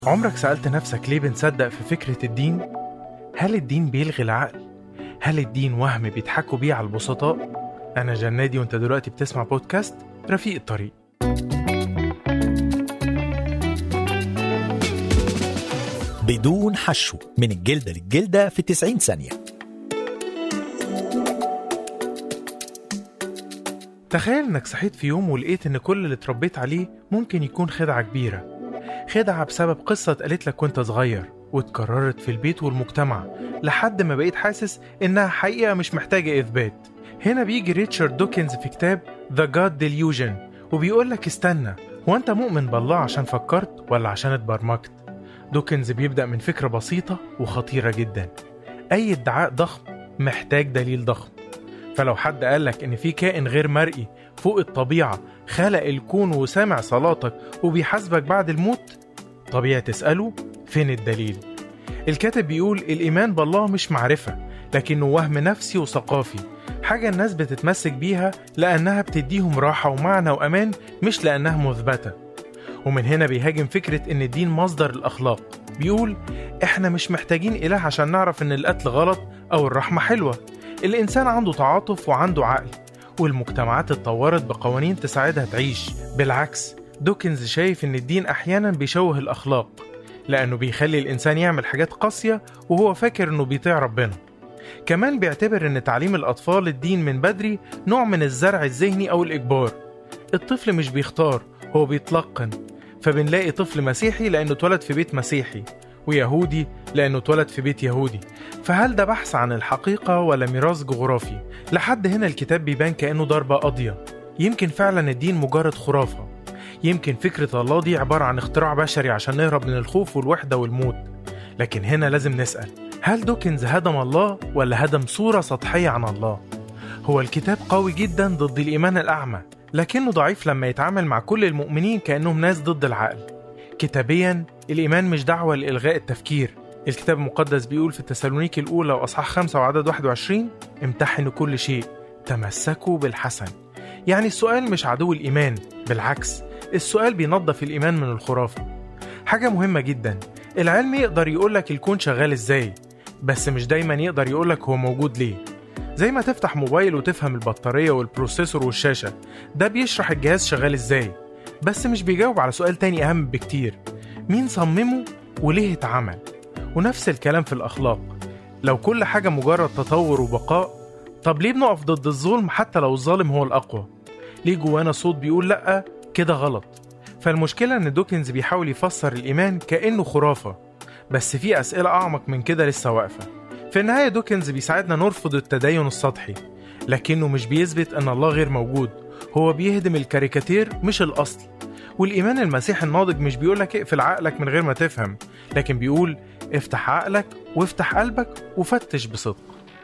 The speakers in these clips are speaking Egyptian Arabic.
عمرك سألت نفسك ليه بنصدق في فكرة الدين؟ هل الدين بيلغي العقل؟ هل الدين وهم بيضحكوا بيه على البسطاء؟ أنا جنادي وأنت دلوقتي بتسمع بودكاست رفيق الطريق بدون حشو من الجلدة للجلدة في 90 ثانية تخيل إنك صحيت في يوم ولقيت إن كل اللي اتربيت عليه ممكن يكون خدعة كبيرة خدعة بسبب قصة اتقالت لك وانت صغير واتكررت في البيت والمجتمع لحد ما بقيت حاسس إنها حقيقة مش محتاجة إثبات هنا بيجي ريتشارد دوكنز في كتاب The God Delusion وبيقول لك استنى هو أنت مؤمن بالله عشان فكرت ولا عشان اتبرمجت دوكنز بيبدأ من فكرة بسيطة وخطيرة جدا أي ادعاء ضخم محتاج دليل ضخم فلو حد قالك إن في كائن غير مرئي فوق الطبيعة خلق الكون وسامع صلاتك وبيحاسبك بعد الموت طبيعي تسأله فين الدليل الكاتب بيقول الإيمان بالله مش معرفة لكنه وهم نفسي وثقافي حاجة الناس بتتمسك بيها لأنها بتديهم راحة ومعنى وأمان مش لأنها مثبتة ومن هنا بيهاجم فكرة إن الدين مصدر الأخلاق بيقول إحنا مش محتاجين إله عشان نعرف إن القتل غلط أو الرحمة حلوة الإنسان عنده تعاطف وعنده عقل والمجتمعات اتطورت بقوانين تساعدها تعيش بالعكس دوكنز شايف إن الدين أحيانا بيشوه الأخلاق لأنه بيخلي الإنسان يعمل حاجات قاسية وهو فاكر إنه بيطيع ربنا كمان بيعتبر إن تعليم الأطفال الدين من بدري نوع من الزرع الذهني أو الإجبار الطفل مش بيختار هو بيتلقن فبنلاقي طفل مسيحي لأنه اتولد في بيت مسيحي ويهودي لأنه اتولد في بيت يهودي فهل ده بحث عن الحقيقة ولا ميراث جغرافي؟ لحد هنا الكتاب بيبان كأنه ضربة قاضية يمكن فعلا الدين مجرد خرافة يمكن فكرة الله دي عبارة عن اختراع بشري عشان نهرب من الخوف والوحدة والموت لكن هنا لازم نسأل هل دوكنز هدم الله ولا هدم صورة سطحية عن الله؟ هو الكتاب قوي جدا ضد الإيمان الأعمى لكنه ضعيف لما يتعامل مع كل المؤمنين كأنهم ناس ضد العقل كتابيا الإيمان مش دعوة لإلغاء التفكير الكتاب المقدس بيقول في التسالونيكي الأولى وأصحاح 5 وعدد 21 امتحنوا كل شيء تمسكوا بالحسن يعني السؤال مش عدو الإيمان بالعكس السؤال بينظف الإيمان من الخرافة حاجة مهمة جدا العلم يقدر يقولك الكون شغال ازاي بس مش دايما يقدر يقولك هو موجود ليه زي ما تفتح موبايل وتفهم البطارية والبروسيسور والشاشة ده بيشرح الجهاز شغال ازاي بس مش بيجاوب على سؤال تاني أهم بكتير مين صممه وليه اتعمل ونفس الكلام في الأخلاق لو كل حاجة مجرد تطور وبقاء طب ليه بنقف ضد الظلم حتى لو الظالم هو الأقوى ليه جوانا صوت بيقول لأ كده غلط فالمشكلة إن دوكنز بيحاول يفسر الإيمان كأنه خرافة بس في أسئلة أعمق من كده لسه واقفة في النهاية دوكنز بيساعدنا نرفض التدين السطحي لكنه مش بيثبت أن الله غير موجود هو بيهدم الكاريكاتير مش الأصل والإيمان المسيحي الناضج مش بيقولك اقفل عقلك من غير ما تفهم لكن بيقول افتح عقلك وافتح قلبك وفتش بصدق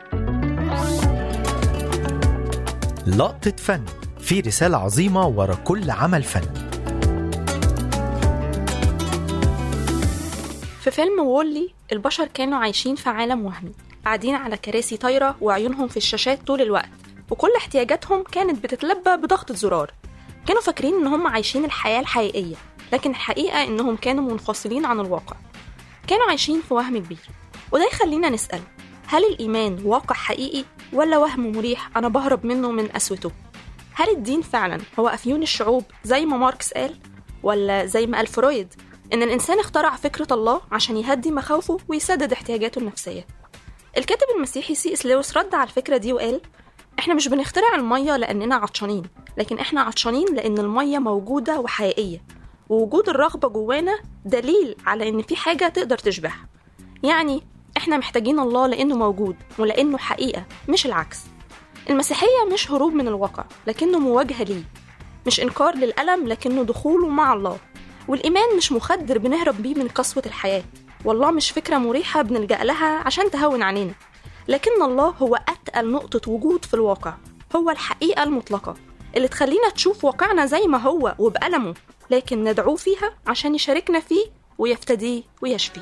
لقطة فن في رسالة عظيمة ورا كل عمل فن في فيلم وولي البشر كانوا عايشين في عالم وهمي قاعدين على كراسي طايرة وعيونهم في الشاشات طول الوقت وكل احتياجاتهم كانت بتتلبى بضغطة زرار كانوا فاكرين ان هم عايشين الحياة الحقيقية لكن الحقيقة انهم كانوا منفصلين عن الواقع كانوا عايشين في وهم كبير وده يخلينا نسأل هل الإيمان واقع حقيقي ولا وهم مريح أنا بهرب منه من قسوته؟ هل الدين فعلا هو أفيون الشعوب زي ما ماركس قال؟ ولا زي ما قال فرويد إن الإنسان اخترع فكرة الله عشان يهدي مخاوفه ويسدد احتياجاته النفسية الكاتب المسيحي سي اس لويس رد على الفكرة دي وقال احنا مش بنخترع المية لأننا عطشانين لكن احنا عطشانين لأن المية موجودة وحقيقية ووجود الرغبة جوانا دليل على إن في حاجة تقدر تشبعها يعني احنا محتاجين الله لأنه موجود ولأنه حقيقة مش العكس المسيحية مش هروب من الواقع لكنه مواجهة ليه مش إنكار للألم لكنه دخوله مع الله والإيمان مش مخدر بنهرب بيه من قسوة الحياة والله مش فكرة مريحة بنلجأ لها عشان تهون علينا لكن الله هو أتقل نقطة وجود في الواقع هو الحقيقة المطلقة اللي تخلينا تشوف واقعنا زي ما هو وبألمه لكن ندعوه فيها عشان يشاركنا فيه ويفتديه ويشفيه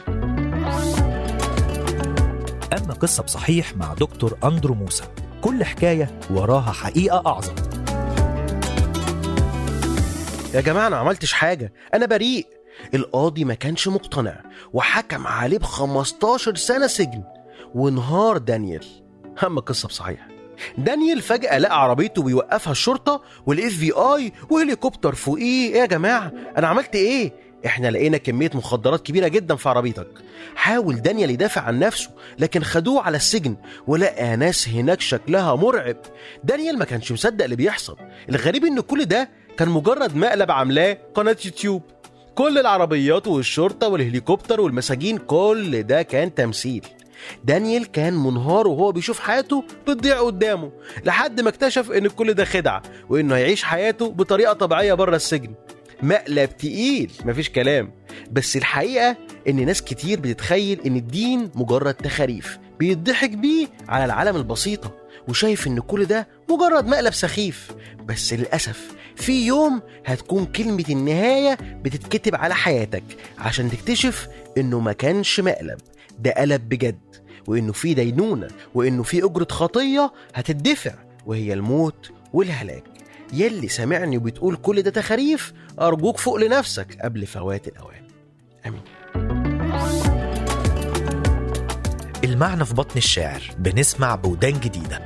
أما قصة بصحيح مع دكتور أندرو موسى كل حكاية وراها حقيقة أعظم يا جماعة أنا ما عملتش حاجة أنا بريء القاضي ما كانش مقتنع وحكم عليه ب 15 سنة سجن وانهار دانيال هم قصة بصحيح دانيال فجأة لقى عربيته بيوقفها الشرطة والاف في اي وهليكوبتر فوقيه ايه يا جماعة انا عملت ايه احنا لقينا كمية مخدرات كبيرة جدا في عربيتك حاول دانيال يدافع عن نفسه لكن خدوه على السجن ولقى ناس هناك شكلها مرعب دانيال ما كانش مصدق اللي بيحصل الغريب ان كل ده كان مجرد مقلب عاملاه قناة يوتيوب كل العربيات والشرطة والهليكوبتر والمساجين كل ده كان تمثيل دانيال كان منهار وهو بيشوف حياته بتضيع قدامه لحد ما اكتشف ان كل ده خدعة وانه هيعيش حياته بطريقة طبيعية بره السجن مقلب تقيل مفيش كلام بس الحقيقة ان ناس كتير بتتخيل ان الدين مجرد تخاريف بيضحك بيه على العالم البسيطة وشايف ان كل ده مجرد مقلب سخيف بس للأسف في يوم هتكون كلمة النهاية بتتكتب على حياتك عشان تكتشف انه ما كانش مقلب ده قلب بجد وانه في دينونة وانه في اجرة خطية هتدفع وهي الموت والهلاك يلي سامعني وبتقول كل ده تخاريف ارجوك فوق لنفسك قبل فوات الاوان امين المعنى في بطن الشاعر بنسمع بودان جديدة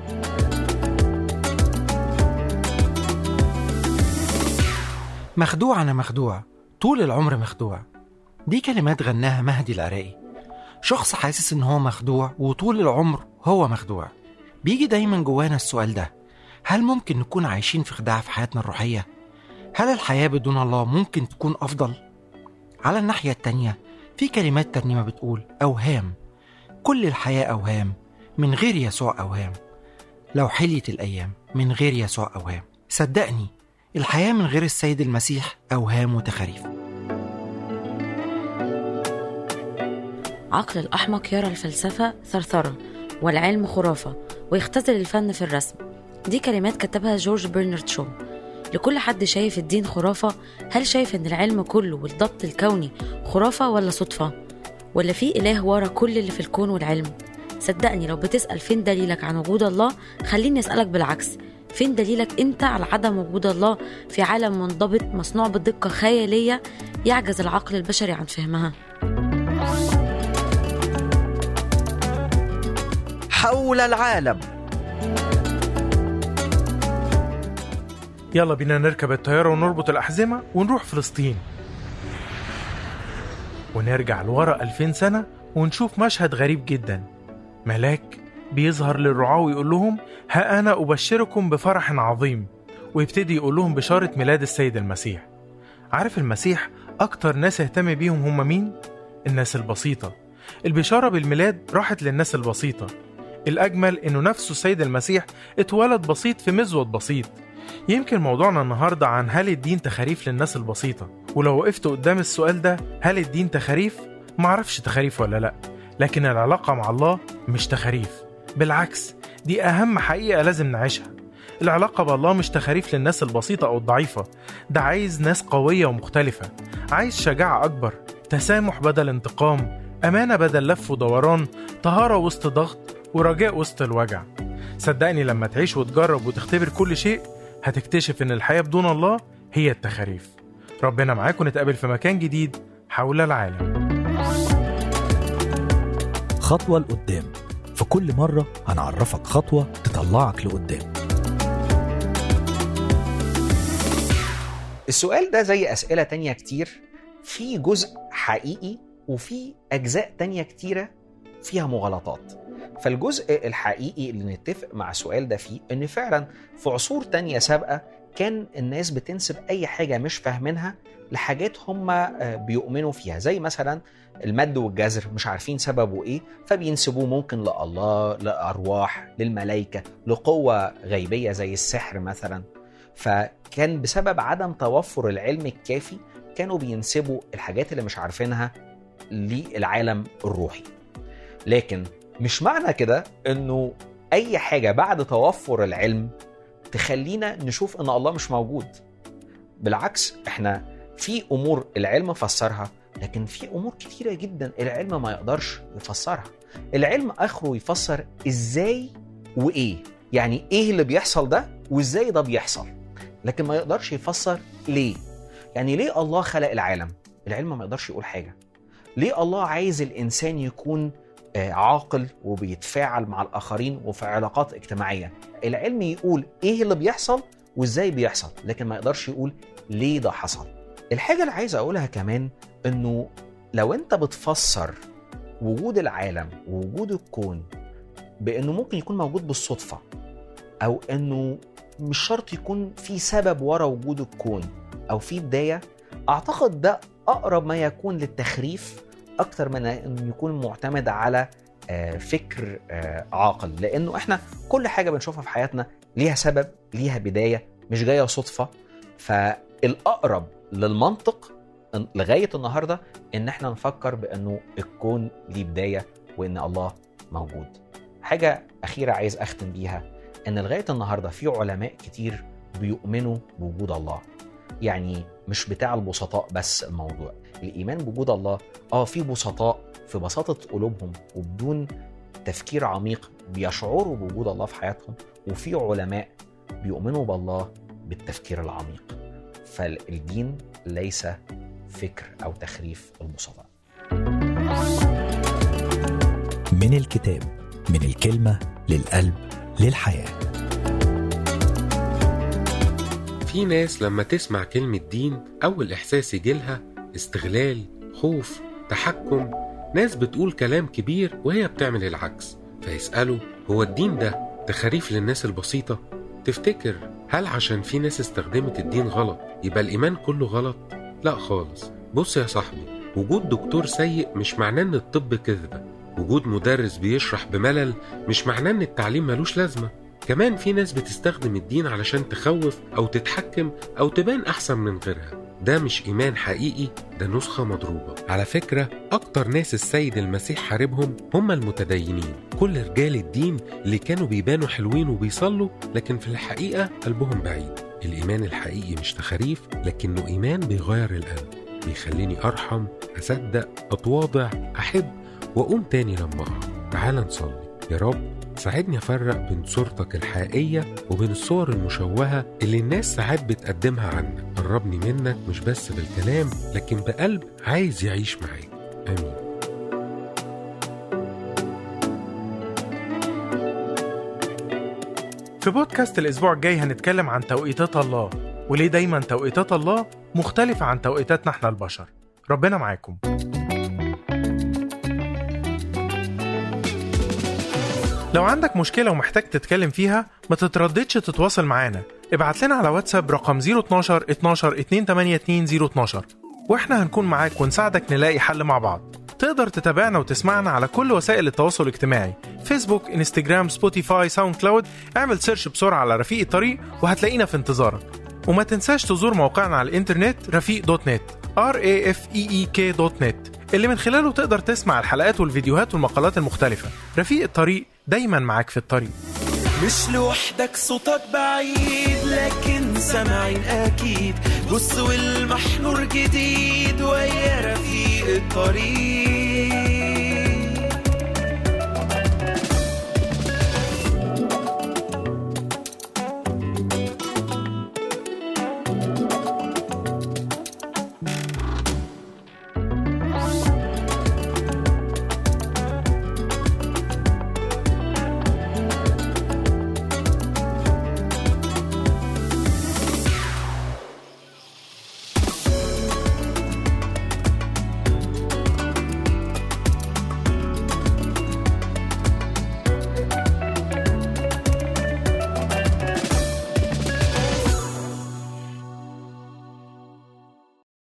مخدوع أنا مخدوع طول العمر مخدوع دي كلمات غناها مهدي العراقي شخص حاسس إن هو مخدوع وطول العمر هو مخدوع بيجي دايما جوانا السؤال ده هل ممكن نكون عايشين في خداع في حياتنا الروحية؟ هل الحياة بدون الله ممكن تكون أفضل؟ على الناحية التانية في كلمات ترنيمة بتقول أوهام كل الحياة أوهام من غير يسوع أوهام لو حليت الأيام من غير يسوع أوهام صدقني الحياة من غير السيد المسيح أوهام وتخاريف عقل الأحمق يرى الفلسفة ثرثرة والعلم خرافة ويختزل الفن في الرسم دي كلمات كتبها جورج برنارد شو لكل حد شايف الدين خرافة هل شايف ان العلم كله والضبط الكوني خرافة ولا صدفة ولا في إله ورا كل اللي في الكون والعلم صدقني لو بتسأل فين دليلك عن وجود الله خليني أسألك بالعكس فين دليلك انت على عدم وجود الله في عالم منضبط مصنوع بدقة خيالية يعجز العقل البشري عن فهمها حول العالم يلا بينا نركب الطيارة ونربط الأحزمة ونروح فلسطين ونرجع لورا 2000 سنة ونشوف مشهد غريب جدا ملاك بيظهر للرعاة ويقول لهم ها أنا أبشركم بفرح عظيم ويبتدي يقول لهم بشارة ميلاد السيد المسيح عارف المسيح أكتر ناس اهتم بيهم هم مين؟ الناس البسيطة البشارة بالميلاد راحت للناس البسيطة الأجمل إنه نفسه السيد المسيح اتولد بسيط في مزود بسيط يمكن موضوعنا النهاردة عن هل الدين تخاريف للناس البسيطة ولو وقفت قدام السؤال ده هل الدين تخاريف؟ معرفش تخاريف ولا لأ لكن العلاقة مع الله مش تخاريف بالعكس دي أهم حقيقة لازم نعيشها العلاقة بالله مش تخاريف للناس البسيطة أو الضعيفة ده عايز ناس قوية ومختلفة عايز شجاعة أكبر تسامح بدل انتقام أمانة بدل لف ودوران طهارة وسط ضغط ورجاء وسط الوجع صدقني لما تعيش وتجرب وتختبر كل شيء هتكتشف إن الحياة بدون الله هي التخاريف ربنا معاكم نتقابل في مكان جديد حول العالم خطوة لقدام في كل مرة هنعرفك خطوة تطلعك لقدام السؤال ده زي أسئلة تانية كتير في جزء حقيقي وفي أجزاء تانية كتيرة فيها مغالطات فالجزء الحقيقي اللي نتفق مع السؤال ده فيه ان فعلا في عصور تانية سابقة كان الناس بتنسب اي حاجة مش فاهمينها لحاجات هم بيؤمنوا فيها زي مثلا المد والجزر مش عارفين سببه ايه فبينسبوه ممكن لله لارواح للملائكة لقوة غيبية زي السحر مثلا فكان بسبب عدم توفر العلم الكافي كانوا بينسبوا الحاجات اللي مش عارفينها للعالم الروحي لكن مش معنى كده انه اي حاجه بعد توفر العلم تخلينا نشوف ان الله مش موجود بالعكس احنا في امور العلم فسرها لكن في امور كتيره جدا العلم ما يقدرش يفسرها العلم اخره يفسر ازاي وايه يعني ايه اللي بيحصل ده وازاي ده بيحصل لكن ما يقدرش يفسر ليه يعني ليه الله خلق العالم العلم ما يقدرش يقول حاجه ليه الله عايز الانسان يكون آه، عاقل وبيتفاعل مع الاخرين وفي علاقات اجتماعيه العلم يقول ايه اللي بيحصل وازاي بيحصل لكن ما يقدرش يقول ليه ده حصل الحاجه اللي عايز اقولها كمان انه لو انت بتفسر وجود العالم ووجود الكون بانه ممكن يكون موجود بالصدفه او انه مش شرط يكون في سبب ورا وجود الكون او في بدايه اعتقد ده اقرب ما يكون للتخريف اكتر من انه يكون معتمد على آه، فكر آه، عاقل لانه احنا كل حاجه بنشوفها في حياتنا ليها سبب ليها بدايه مش جايه صدفه فالاقرب للمنطق إن- لغايه النهارده ان احنا نفكر بانه الكون ليه بدايه وان الله موجود حاجه اخيره عايز اختم بيها ان لغايه النهارده في علماء كتير بيؤمنوا بوجود الله يعني مش بتاع البسطاء بس الموضوع الايمان بوجود الله اه في بسطاء في بساطه قلوبهم وبدون تفكير عميق بيشعروا بوجود الله في حياتهم وفي علماء بيؤمنوا بالله بالتفكير العميق فالدين ليس فكر او تخريف البسطاء من الكتاب من الكلمة للقلب للحياة في ناس لما تسمع كلمة دين أول إحساس يجيلها استغلال خوف تحكم ناس بتقول كلام كبير وهي بتعمل العكس فيسألوا هو الدين ده تخاريف للناس البسيطة تفتكر هل عشان في ناس استخدمت الدين غلط يبقى الإيمان كله غلط؟ لا خالص بص يا صاحبي وجود دكتور سيء مش معناه إن الطب كذبة وجود مدرس بيشرح بملل مش معناه إن التعليم ملوش لازمة كمان في ناس بتستخدم الدين علشان تخوف أو تتحكم أو تبان أحسن من غيرها ده مش إيمان حقيقي ده نسخة مضروبة على فكرة أكتر ناس السيد المسيح حاربهم هم المتدينين كل رجال الدين اللي كانوا بيبانوا حلوين وبيصلوا لكن في الحقيقة قلبهم بعيد الإيمان الحقيقي مش تخاريف لكنه إيمان بيغير القلب بيخليني أرحم أصدق أتواضع أحب وأقوم تاني لما أقع تعال نصلي يا رب ساعدني أفرق بين صورتك الحقيقية وبين الصور المشوهة اللي الناس ساعات بتقدمها عنك قربني منك مش بس بالكلام لكن بقلب عايز يعيش معاك آمين في بودكاست الأسبوع الجاي هنتكلم عن توقيتات الله وليه دايما توقيتات الله مختلفة عن توقيتاتنا احنا البشر ربنا معاكم لو عندك مشكلة ومحتاج تتكلم فيها ما تترددش تتواصل معانا ابعت لنا على واتساب رقم 012 12 282 012 واحنا هنكون معاك ونساعدك نلاقي حل مع بعض تقدر تتابعنا وتسمعنا على كل وسائل التواصل الاجتماعي فيسبوك انستجرام سبوتيفاي ساوند كلاود اعمل سيرش بسرعة على رفيق الطريق وهتلاقينا في انتظارك وما تنساش تزور موقعنا على الانترنت رفيق دوت نت r a f e e k دوت نت اللي من خلاله تقدر تسمع الحلقات والفيديوهات والمقالات المختلفة رفيق الطريق دايما معاك في الطريق مش لوحدك صوتك بعيد لكن سامعين اكيد بص والمحنور جديد ويا رفيق الطريق